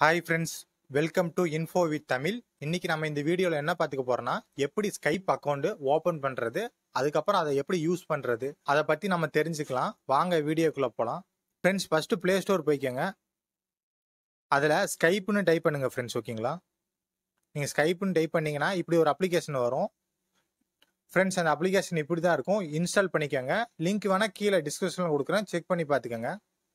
hi friends welcome to info with Tamil இன்னைக்கு நம்ம இந்த வீடியோவில் என்ன பார்த்துக்க போறோம்னா எப்படி ஸ்கைப் அக்கௌண்ட் ஓப்பன் பண்றது அதுக்கப்புறம் அதை எப்படி யூஸ் பண்றது அதை பத்தி நம்ம தெரிஞ்சுக்கலாம் வாங்க வீடியோக்குள்ள போகலாம் ஃப்ரெண்ட்ஸ் ஃபர்ஸ்ட் ப்ளே ஸ்டோர் போய்க்கோங்க அதில் ஸ்கைப்னு டைப் பண்ணுங்க ஃப்ரெண்ட்ஸ் ஓகேங்களா நீங்கள் ஸ்கைப்னு டைப் பண்ணீங்கன்னா இப்படி ஒரு அப்ளிகேஷன் வரும் ஃப்ரெண்ட்ஸ் அந்த அப்ளிகேஷன் இப்படி தான் இருக்கும் இன்ஸ்டால் பண்ணிக்கோங்க லிங்க் வேணால் கீழே டிஸ்கிரிப்ஷனில் கொடுக்குறேன் செக் பண்ணி பார்த்துக்கோங்க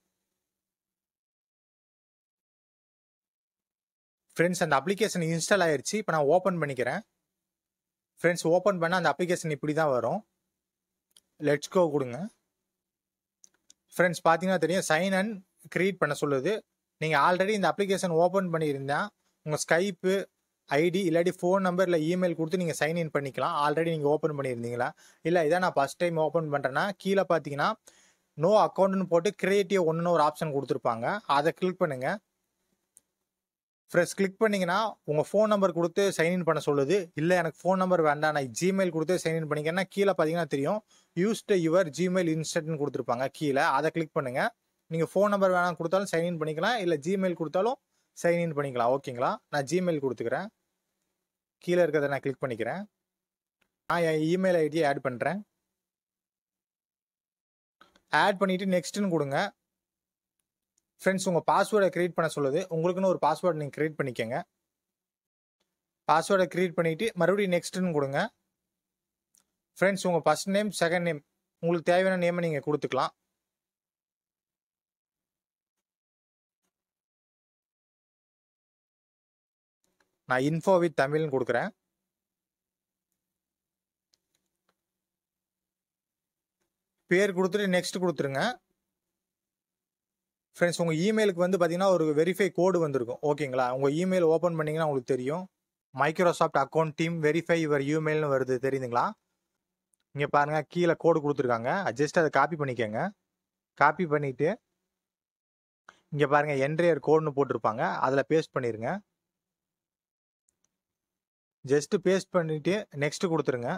ஃப்ரெண்ட்ஸ் அந்த அப்ளிகேஷன் இன்ஸ்டால் ஆயிருச்சு இப்போ நான் ஓப்பன் பண்ணிக்கிறேன் ஃப்ரெண்ட்ஸ் ஓப்பன் பண்ண அந்த அப்ளிகேஷன் இப்படி தான் வரும் லெட்ஸ் கோ கொடுங்க ஃப்ரெண்ட்ஸ் பார்த்தீங்கன்னா தெரியும் சைன் அண்ட் கிரியேட் பண்ண சொல்லுது நீங்கள் ஆல்ரெடி இந்த அப்ளிகேஷன் ஓப்பன் பண்ணியிருந்தா உங்கள் ஸ்கைப்பு ஐடி இல்லாட்டி ஃபோன் நம்பர் இல்லை இமெயில் கொடுத்து நீங்கள் சைன் இன் பண்ணிக்கலாம் ஆல்ரெடி நீங்கள் ஓப்பன் பண்ணியிருந்தீங்களா இல்லை இதான் நான் ஃபஸ்ட் டைம் ஓப்பன் பண்ணுறேன்னா கீழே பார்த்தீங்கன்னா நோ அக்கௌண்ட்னு போட்டு கிரியேட்டிவ் ஒன்றுன்னு ஒரு ஆப்ஷன் கொடுத்துருப்பாங்க அதை கிளிக் பண்ணுங்கள் ஃப்ரெஷ் கிளிக் பண்ணீங்கன்னா உங்கள் ஃபோன் நம்பர் கொடுத்து சைன்இன் பண்ண சொல்லுது இல்லை எனக்கு ஃபோன் நம்பர் வேண்டாம் நான் ஜிமெயில் கொடுத்து சைன்இன் பண்ணிக்கிறேன்னா கீழே பார்த்தீங்கன்னா தெரியும் யூஸ்டு யுவர் ஜிமெயில் இன்ஸ்டன்ட்னு கொடுத்துருப்பாங்க கீழே அதை கிளிக் பண்ணுங்கள் நீங்கள் ஃபோன் நம்பர் வேணாம் கொடுத்தாலும் சைன்இன் பண்ணிக்கலாம் இல்லை ஜிமெயில் கொடுத்தாலும் சைன்இன் பண்ணிக்கலாம் ஓகேங்களா நான் ஜிமெயில் கொடுத்துக்கிறேன் கீழே இருக்கிறத நான் கிளிக் பண்ணிக்கிறேன் நான் என் இமெயில் ஐடியை ஆட் பண்ணுறேன் ஆட் பண்ணிவிட்டு நெக்ஸ்ட்டுன்னு கொடுங்க ஃப்ரெண்ட்ஸ் உங்கள் பாஸ்வேர்டை க்ரியேட் பண்ண சொல்லுது உங்களுக்குன்னு ஒரு பாஸ்வேர்டு நீங்கள் க்ரியேட் பண்ணிக்கோங்க பாஸ்வேர்டை க்ரியேட் பண்ணிவிட்டு மறுபடியும் நெக்ஸ்ட்டுன்னு கொடுங்க ஃப்ரெண்ட்ஸ் உங்கள் ஃபஸ்ட் நேம் செகண்ட் நேம் உங்களுக்கு தேவையான நேமை நீங்கள் கொடுத்துக்கலாம் நான் இன்ஃபோ வித் தமிழ்னு கொடுக்குறேன் பேர் கொடுத்துட்டு நெக்ஸ்ட் கொடுத்துருங்க ஃப்ரெண்ட்ஸ் உங்கள் இமெயிலுக்கு வந்து பார்த்தீங்கன்னா ஒரு வெரிஃபை கோடு வந்திருக்கும் ஓகேங்களா உங்கள் இமெயில் ஓப்பன் பண்ணிங்கன்னா உங்களுக்கு தெரியும் Microsoft account team verify your இமெயில்னு வருது தெரியுதுங்களா இங்கே பாருங்கள் கீழே கோடு கொடுத்துருக்காங்க ஜஸ்ட் அதை காப்பி பண்ணிக்கோங்க காப்பி பண்ணிவிட்டு இங்கே பாருங்கள் என்ட்ரியர் கோடுன்னு போட்டிருப்பாங்க அதில் பேஸ்ட் பண்ணிடுங்க ஜஸ்ட் பேஸ்ட் பண்ணிவிட்டு நெக்ஸ்ட் கொடுத்துருங்க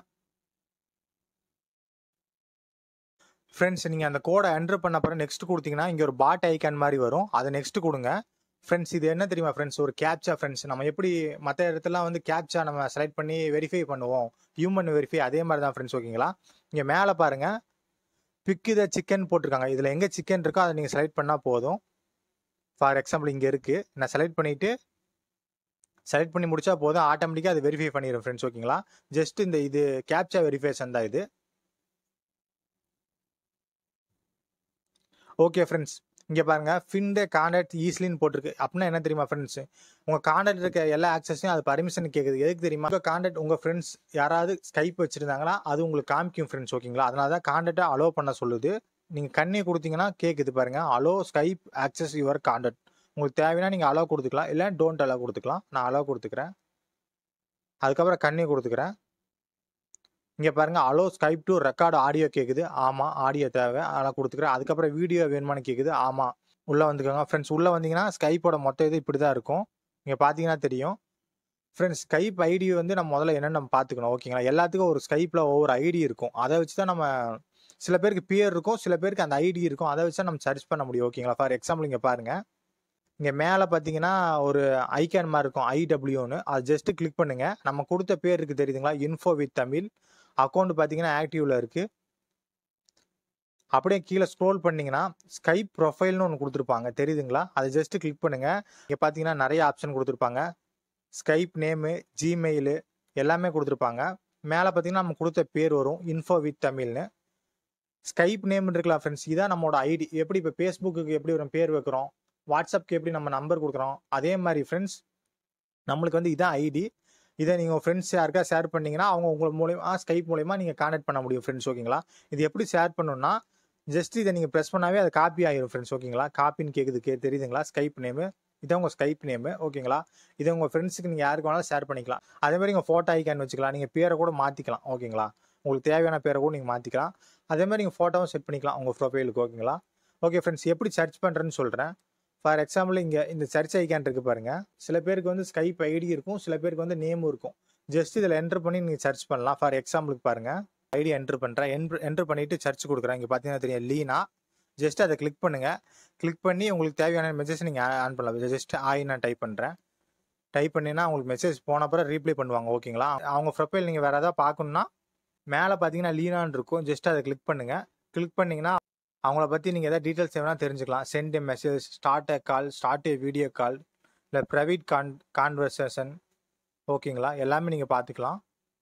ஃப்ரெண்ட்ஸ் நீங்கள் அந்த கோடை என்ட்ரு பண்ண அப்புறம் நெக்ஸ்ட் கொடுத்தீங்கன்னா இங்கே ஒரு பாட் ஐக்கான் மாதிரி வரும் அதை நெக்ஸ்ட் கொடுங்க ஃப்ரெண்ட்ஸ் இது என்ன தெரியுமா ஃப்ரெண்ட்ஸ் ஒரு கேப்சா ஃப்ரெண்ட்ஸ் நம்ம எப்படி மற்ற இடத்துலாம் வந்து கேப்சா நம்ம செலக்ட் பண்ணி வெரிஃபை பண்ணுவோம் ஹியூமன் வெரிஃபை அதே மாதிரி தான் ஃப்ரெண்ட்ஸ் ஓகேங்களா இங்கே மேலே பாருங்கள் பிக்கு த சிக்கன் போட்டிருக்காங்க இதில் எங்கே சிக்கன் இருக்கோ அதை நீங்கள் செலக்ட் பண்ணால் போதும் ஃபார் எக்ஸாம்பிள் இங்கே இருக்குது நான் செலக்ட் பண்ணிவிட்டு செலக்ட் பண்ணி முடிச்சா போதும் ஆட்டோமேட்டிக்காக அது வெரிஃபை பண்ணிடும் ஃப்ரெண்ட்ஸ் ஓகேங்களா ஜஸ்ட் இந்த இது கேப்சா வெரிஃபிகேஷன் தான் இது ஓகே ஃப்ரெண்ட்ஸ் இங்கே பாருங்கள் ஃபின்டே கான்டாக்ட் ஈஸிலின்னு போட்டிருக்கு அப்படின்னா என்ன தெரியுமா ஃப்ரெண்ட்ஸ் உங்கள் கான்டாக்ட் இருக்க எல்லா ஆக்சஸையும் அது பர்மிஷன் கேட்குது எதுக்கு தெரியுமா உங்கள் கான்டாக்ட் உங்கள் ஃப்ரெண்ட்ஸ் யாராவது ஸ்கைப் வச்சுருந்தாங்கன்னா அது உங்களுக்கு காமிக்கும் ஃப்ரெண்ட்ஸ் ஓகேங்களா அதனால தான் கான்டாக்டை அலோவ் பண்ண சொல்லுது நீங்கள் கண்ணி கொடுத்தீங்கன்னா கேட்குது பாருங்கள் allow Skype access your contact உங்களுக்கு தேவைன்னா நீங்கள் அலோவ் கொடுத்துக்கலாம் இல்லை டோன்ட் அலோவ் கொடுத்துக்கலாம் நான் அலோவ் கொடுத்துக்கிறேன் அதுக்கப்புறம் கண்ணி கொடுத்துக்கிறேன் இங்கே பாருங்கள் allow Skype to record audio கேட்குது ஆமாம் ஆடியோ தேவை அதெல்லாம் கொடுத்துக்கிறேன் அதுக்கப்புறம் வீடியோ வேணுமான்னு கேட்குது ஆமாம் உள்ளே வந்துக்கோங்க ஃப்ரெண்ட்ஸ் உள்ளே வந்தீங்கன்னா ஸ்கைப்போட மொத்த இது இப்படி தான் இருக்கும் இங்கே பார்த்தீங்கன்னா தெரியும் ஃப்ரெண்ட்ஸ் ஸ்கைப் ஐடி வந்து நம்ம முதல்ல என்னென்னு நம்ம பார்த்துக்கணும் ஓகேங்களா எல்லாத்துக்கும் ஒரு ஸ்கைப்பில் ஒவ்வொரு ஐடி இருக்கும் அதை வச்சு தான் நம்ம சில பேருக்கு பேர் இருக்கும் சில பேருக்கு அந்த ஐடி இருக்கும் அதை வச்சு தான் நம்ம சர்ச் பண்ண முடியும் ஓகேங்களா ஃபார் எக்ஸாம்பிள் இங்கே பாருங்கள் இங்கே மேலே பார்த்தீங்கன்னா ஒரு ஐக்கான் மாதிரி இருக்கும் ஐடபிள்யூன்னு அது ஜஸ்ட்டு கிளிக் பண்ணுங்கள் நம்ம கொடுத்த பேர் இருக்குது தெரியுதுங்களா இன்ஃபோ வித் தமிழ் அக்கௌண்ட் பார்த்தீங்கன்னா ஆக்டிவில் இருக்குது அப்படியே கீழே ஸ்க்ரோல் பண்ணிங்கன்னா ஸ்கைப் ப்ரொஃபைல்னு ஒன்று கொடுத்துருப்பாங்க தெரியுதுங்களா அதை ஜஸ்ட்டு கிளிக் பண்ணுங்கள் இங்கே பார்த்தீங்கன்னா நிறைய ஆப்ஷன் கொடுத்துருப்பாங்க ஸ்கைப் நேமு ஜிமெயிலு எல்லாமே கொடுத்துருப்பாங்க மேலே பார்த்தீங்கன்னா நம்ம கொடுத்த பேர் வரும் இன்ஃபோ வித் தமிழ்னு ஸ்கைப் நேம் இருக்கலாம் ஃப்ரெண்ட்ஸ் இதான் நம்மளோட ஐடி எப்படி இப்போ ஃபேஸ்புக்கு எப்படி ஒரு பேர் வைக்கிறோம் வாட்ஸ்அப்க்கு எப்படி நம்ம நம்பர் கொடுக்குறோம் அதே மாதிரி ஃப்ரெண்ட்ஸ் நம்மளுக்கு வந்து இதான் ஐடி இதை நீங்கள் ஃப்ரெண்ட்ஸ் யாருக்கா ஷேர் பண்ணிங்கன்னா அவங்க உங்கள் மூலியமாக ஸ்கைப் மூலியமாக நீங்கள் கான்டாக்ட் பண்ண முடியும் ஃப்ரெண்ட்ஸ் ஓகேங்களா இது எப்படி ஷேர் பண்ணணும்னா ஜஸ்ட் இதை நீங்கள் ப்ரெஸ் பண்ணாவே அது காப்பி ஆகிரும் ஃப்ரெண்ட்ஸ் ஓகேங்களா காப்பின்னு கேட்குது கே தெரியுதுங்களா ஸ்கைப் நேமு இதான் உங்கள் ஸ்கைப் நேமு ஓகேங்களா இதை உங்கள் ஃப்ரெண்ட்ஸுக்கு நீங்கள் யாருக்கு வேணாலும் ஷேர் பண்ணிக்கலாம் அதே மாதிரி உங்கள் ஃபோட்டோ ஐக்கான் வச்சுக்கலாம் நீங்கள் பேரை கூட மாற்றிக்கலாம் ஓகேங்களா உங்களுக்கு தேவையான பேரை கூட நீங்கள் மாற்றிக்கலாம் அதே மாதிரி நீங்கள் ஃபோட்டோவும் செட் பண்ணிக்கலாம் உங்கள் ப்ரொஃபைலுக்கு ஓகேங்களா ஓகே ஃப்ரெண்ட்ஸ் எப்படி சர்ச் பண்ணுறேன்னு சொல்கிறேன் ஃபார் எக்ஸாம்பிள் இங்கே இந்த சர்ச் ஐக்கான் இருக்குது பாருங்கள் சில பேருக்கு வந்து ஸ்கைப் ஐடி இருக்கும் சில பேருக்கு வந்து நேமும் இருக்கும் ஜஸ்ட் இதில் என்ட்ரு பண்ணி நீங்கள் சர்ச் பண்ணலாம் ஃபார் எக்ஸாம்பிளுக்கு பாருங்கள் ஐடி என்ட்ரு பண்ணுறேன் என்ட்ரு என்ட்ரு பண்ணிவிட்டு சர்ச் கொடுக்குறேன் இங்கே பார்த்தீங்கன்னா தெரியும் லீனா ஜஸ்ட் அதை கிளிக் பண்ணுங்கள் கிளிக் பண்ணி உங்களுக்கு தேவையான மெசேஜ் நீங்கள் ஆன் பண்ணலாம் ஜஸ்ட் ஆய் நான் டைப் பண்ணுறேன் டைப் பண்ணினா உங்களுக்கு மெசேஜ் போன அப்புறம் ரீப்ளை பண்ணுவாங்க ஓகேங்களா அவங்க ப்ரொஃபைல் நீங்கள் வேறு ஏதாவது பார்க்கணுன்னா மேலே பார்த்தீங்கன்னா லீனான் இருக்கும் ஜஸ்ட் அதை கிளிக் பண்ணுங்கள் கிளிக் பண்ணிங்கன்னா அவங்கள பற்றி நீங்கள் எதாவது டீட்டெயில்ஸ் வேணா தெரிஞ்சுக்கலாம் send a message start a call start a video call இல்லை ப்ரைவேட் கான் கான்வர்சேஷன் ஓகேங்களா எல்லாமே நீங்கள் பார்த்துக்கலாம்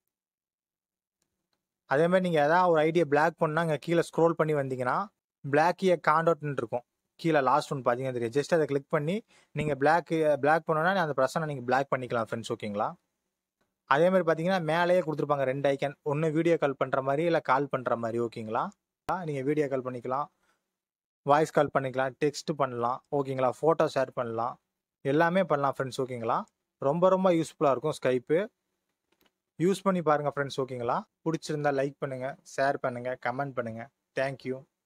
அதே மாதிரி நீங்கள் எதாவது ஒரு ஐடியா பிளாக் பண்ணால் இங்கே கீழே ஸ்க்ரோல் பண்ணி வந்தீங்கன்னா பிளாக் ஏ காண்டோட்னு இருக்கும் கீழே லாஸ்ட் ஒன் பார்த்தீங்கன்னா தெரியும் ஜஸ்ட் அதை கிளிக் பண்ணி நீங்கள் பிளாக் பிளாக் பண்ணோன்னா அந்த பர்சனை நீங்கள் பிளாக் பண்ணிக்கலாம் ஃப்ரெண்ட்ஸ் ஓகேங்களா அதே மாதிரி பார்த்தீங்கன்னா மேலேயே கொடுத்துருப்பாங்க ரெண்டு ஐக்கன் ஒன்று வீடியோ கால் பண்ணுற மாதிரி இல்லை கால் பண்ணுற மாதிரி ஓகேங்களா நீங்கள் வீடியோ கால் பண்ணிக்கலாம் வாய்ஸ் கால் பண்ணிக்கலாம் டெக்ஸ்ட் பண்ணலாம் ஓகேங்களா ஃபோட்டோ ஷேர் பண்ணலாம் எல்லாமே பண்ணலாம் ஃப்ரெண்ட்ஸ் ஓகேங்களா ரொம்ப ரொம்ப யூஸ்ஃபுல்லாக இருக்கும் ஸ்கைப்பு யூஸ் பண்ணி பாருங்கள் ஃப்ரெண்ட்ஸ் ஓகேங்களா பிடிச்சிருந்தா லைக் பண்ணுங்கள் ஷேர் பண்ணுங்கள் கமெண்ட் பண்ணுங்கள் தேங்க்யூ